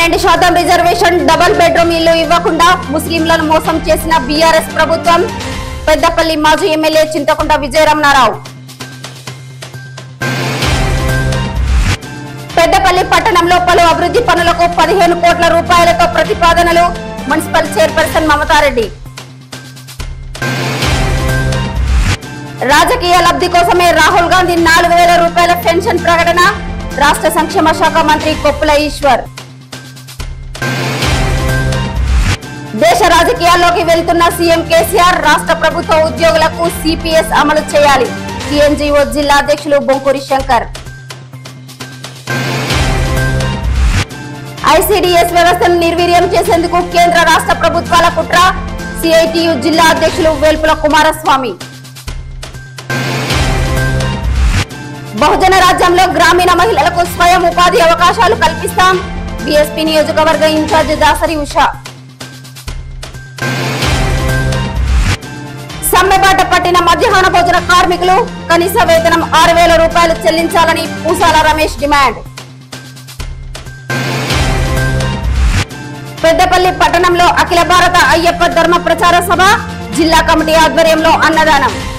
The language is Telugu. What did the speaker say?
పన్నెండు శాతం రిజర్వేషన్ డబుల్ బెడ్రూమ్ ఇల్లు ఇవ్వకుండా ముస్లింలను మోసం చేసిన బీఆర్ఎస్ ప్రభుత్వం పెద్దపల్లి మాజీ ఎమ్మెల్యే చింతకుంట విజయరమణారావు పెద్దపల్లి పట్టణంలో పలు అభివృద్ధి పనులకు పదిహేను కోట్ల రూపాయలతో ప్రతిపాదనలు మున్సిపల్ చైర్పర్సన్ మమతారెడ్డి రాజకీయ లబ్ధి కోసమే రాహుల్ గాంధీ నాలుగు వేల రూపాయల పెన్షన్ ప్రకటన రాష్ట్ర సంక్షేమ శాఖ మంత్రి కొప్పుల ఈశ్వర్ దేశ రాజకీయాల్లోకి వెళ్తున్న సీఎం కేసీఆర్ రాష్ట్ర ప్రభుత్వ ఉద్యోగులకు సిపిఎస్ అమలు చేయాలి టీఎన్జీఓ జిల్లా అధ్యక్షులు బొంకూరి శంకర్ ఐసిడిఎస్ వ్యవస్థను నిర్వీర్యం చేసేందుకు కేంద్ర రాష్ట్ర ప్రభుత్వాల కుట్ర సిఐటియు జిల్లా అధ్యక్షులు వేల్పుల కుమారస్వామి బహుజన రాజ్యంలో గ్రామీణ మహిళలకు స్వయం ఉపాధి అవకాశాలు కల్పిస్తాం బీఎస్పీ నియోజకవర్గ ఇన్ఛార్జ్ దాసరి ఉషా సమ్మెబాట పట్టిన మధ్యాహ్న భోజన కార్మికులు కనీస వేతనం ఆరు వేల రూపాయలు చెల్లించాలని పూసాల రమేష్ డిమాండ్ పెద్దపల్లి పట్టణంలో అఖిల భారత అయ్యప్ప ధర్మ ప్రచార సభ జిల్లా కమిటీ ఆధ్వర్యంలో అన్నదానం